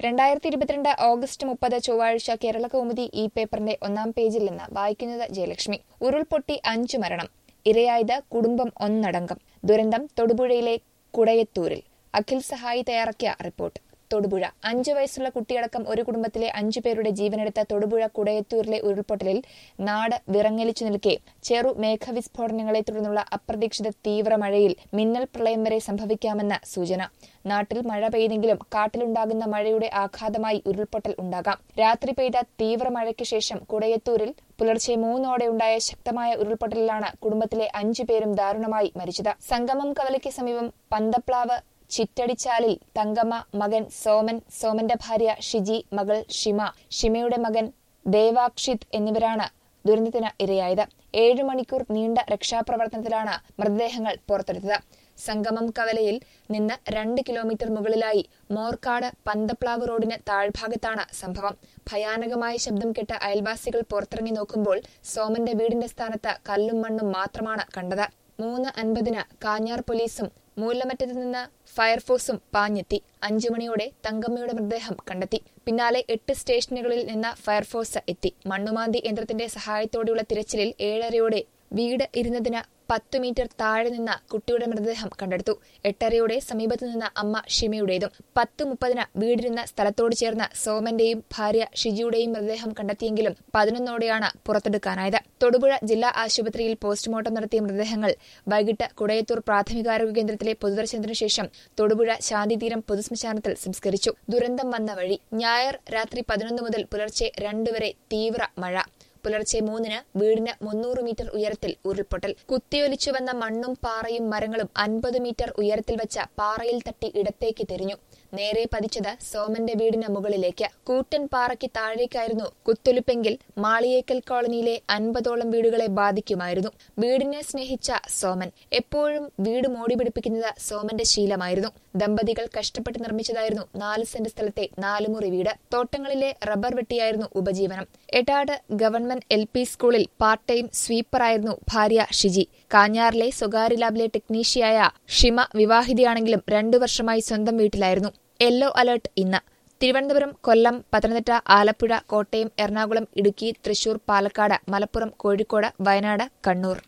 രണ്ടായിരത്തി ഇരുപത്തിരണ്ട് ഓഗസ്റ്റ് മുപ്പത് ചൊവ്വാഴ്ച കേരള കൗമുദി ഈ പേപ്പറിന്റെ ഒന്നാം പേജിൽ നിന്ന് വായിക്കുന്നത് ജയലക്ഷ്മി ഉരുൾപൊട്ടി അഞ്ചു മരണം ഇരയായത് കുടുംബം ഒന്നടങ്കം ദുരന്തം തൊടുപുഴയിലെ കുടയത്തൂരിൽ അഖിൽ സഹായി തയ്യാറാക്കിയ റിപ്പോർട്ട് തൊടുപുഴ അഞ്ചു വയസ്സുള്ള കുട്ടിയടക്കം ഒരു കുടുംബത്തിലെ അഞ്ചു പേരുടെ ജീവനെടുത്ത തൊടുപുഴ കുടയത്തൂരിലെ ഉരുൾപൊട്ടലിൽ നാട് വിറങ്ങലിച്ചു നിൽക്കെ ചെറു മേഘവിസ്ഫോടനങ്ങളെ തുടർന്നുള്ള അപ്രതീക്ഷിത തീവ്ര മഴയിൽ മിന്നൽ പ്രളയം വരെ സംഭവിക്കാമെന്ന സൂചന നാട്ടിൽ മഴ പെയ്തെങ്കിലും കാട്ടിലുണ്ടാകുന്ന മഴയുടെ ആഘാതമായി ഉരുൾപൊട്ടൽ ഉണ്ടാകാം രാത്രി പെയ്ത തീവ്ര മഴയ്ക്ക് ശേഷം കുടയത്തൂരിൽ പുലർച്ചെ മൂന്നോടെയുണ്ടായ ശക്തമായ ഉരുൾപൊട്ടലിലാണ് കുടുംബത്തിലെ അഞ്ചു പേരും ദാരുണമായി മരിച്ചത് സംഗമം കവലയ്ക്ക് സമീപം പന്തപ്ലാവ് ചിറ്റടിച്ചാലിൽ തങ്കമ്മ മകൻ സോമൻ സോമന്റെ ഭാര്യ ഷിജി മകൾ ഷിമ ഷിമയുടെ മകൻ ദേവാക്ഷിത് എന്നിവരാണ് ദുരന്തത്തിന് ഇരയായത് ഏഴു മണിക്കൂർ നീണ്ട രക്ഷാപ്രവർത്തനത്തിലാണ് മൃതദേഹങ്ങൾ പുറത്തെടുത്തത് സംഗമം കവലയിൽ നിന്ന് രണ്ട് കിലോമീറ്റർ മുകളിലായി മോർക്കാട് പന്തപ്ലാവ് റോഡിന് താഴ്ഭാഗത്താണ് സംഭവം ഭയാനകമായ ശബ്ദം കേട്ട അയൽവാസികൾ പുറത്തിറങ്ങി നോക്കുമ്പോൾ സോമന്റെ വീടിന്റെ സ്ഥാനത്ത് കല്ലും മണ്ണും മാത്രമാണ് കണ്ടത് മൂന്ന് അൻപതിന് കാഞ്ഞാർ പോലീസും മൂലമറ്റത്ത് നിന്ന് ഫയർഫോഴ്സും പാഞ്ഞെത്തി അഞ്ചു മണിയോടെ തങ്കമ്മയുടെ മൃതദേഹം കണ്ടെത്തി പിന്നാലെ എട്ട് സ്റ്റേഷനുകളിൽ നിന്ന് ഫയർഫോഴ്സ് എത്തി മണ്ണുമാന്തി യന്ത്രത്തിന്റെ സഹായത്തോടെയുള്ള തിരച്ചിലിൽ ഏഴരയോടെ വീട് ഇരുന്നതിന് പത്തു മീറ്റർ താഴെ നിന്ന് കുട്ടിയുടെ മൃതദേഹം കണ്ടെടുത്തു എട്ടരയോടെ സമീപത്തു നിന്ന് അമ്മ ഷിമയുടേതും പത്ത് മുപ്പതിന് വീടിരുന്ന സ്ഥലത്തോട് ചേർന്ന് സോമന്റെയും ഭാര്യ ഷിജിയുടെയും മൃതദേഹം കണ്ടെത്തിയെങ്കിലും പതിനൊന്നോടെയാണ് പുറത്തെടുക്കാനായത് തൊടുപുഴ ജില്ലാ ആശുപത്രിയിൽ പോസ്റ്റ്മോർട്ടം നടത്തിയ മൃതദേഹങ്ങൾ വൈകിട്ട് കുടയത്തൂർ പ്രാഥമികാരോഗ്യ കേന്ദ്രത്തിലെ പൊതുദർശനത്തിനു ശേഷം തൊടുപുഴ ശാന്തിതീരം പൊതുശ്മശാനത്തിൽ സംസ്കരിച്ചു ദുരന്തം വന്ന വഴി ഞായർ രാത്രി പതിനൊന്ന് മുതൽ പുലർച്ചെ രണ്ടുവരെ തീവ്ര മഴ പുലർച്ചെ മൂന്നിന് വീടിന് മുന്നൂറ് മീറ്റർ ഉയരത്തിൽ ഉരുൾപൊട്ടൽ കുത്തിയൊലിച്ചു വന്ന മണ്ണും പാറയും മരങ്ങളും അൻപത് മീറ്റർ ഉയരത്തിൽ വെച്ച പാറയിൽ തട്ടി ഇടത്തേക്ക് തിരിഞ്ഞു നേരെ പതിച്ചത് സോമന്റെ വീടിന് മുകളിലേക്ക് കൂറ്റൻ പാറയ്ക്ക് താഴേക്കായിരുന്നു കുത്തൊലിപ്പെങ്കിൽ മാളിയേക്കൽ കോളനിയിലെ അൻപതോളം വീടുകളെ ബാധിക്കുമായിരുന്നു വീടിനെ സ്നേഹിച്ച സോമൻ എപ്പോഴും വീട് മോടി പിടിപ്പിക്കുന്നത് സോമന്റെ ശീലമായിരുന്നു ദമ്പതികൾ കഷ്ടപ്പെട്ട് നിർമ്മിച്ചതായിരുന്നു നാല് സെന്റ് സ്ഥലത്തെ നാലുമുറി വീട് തോട്ടങ്ങളിലെ റബ്ബർ വെട്ടിയായിരുന്നു ഉപജീവനം എടാട് ഗവൺമെന്റ് എൽ പി സ്കൂളിൽ പാർട്ട് ടൈം സ്വീപ്പറായിരുന്നു ഭാര്യ ഷിജി കാഞ്ഞാറിലെ സ്വകാര്യ ലാബിലെ ടെക്നീഷ്യയായ ഷിമ വിവാഹിതയാണെങ്കിലും രണ്ടു വർഷമായി സ്വന്തം വീട്ടിലായിരുന്നു യെല്ലോ അലർട്ട് ഇന്ന് തിരുവനന്തപുരം കൊല്ലം പത്തനംതിട്ട ആലപ്പുഴ കോട്ടയം എറണാകുളം ഇടുക്കി തൃശൂർ പാലക്കാട് മലപ്പുറം കോഴിക്കോട് വയനാട് കണ്ണൂർ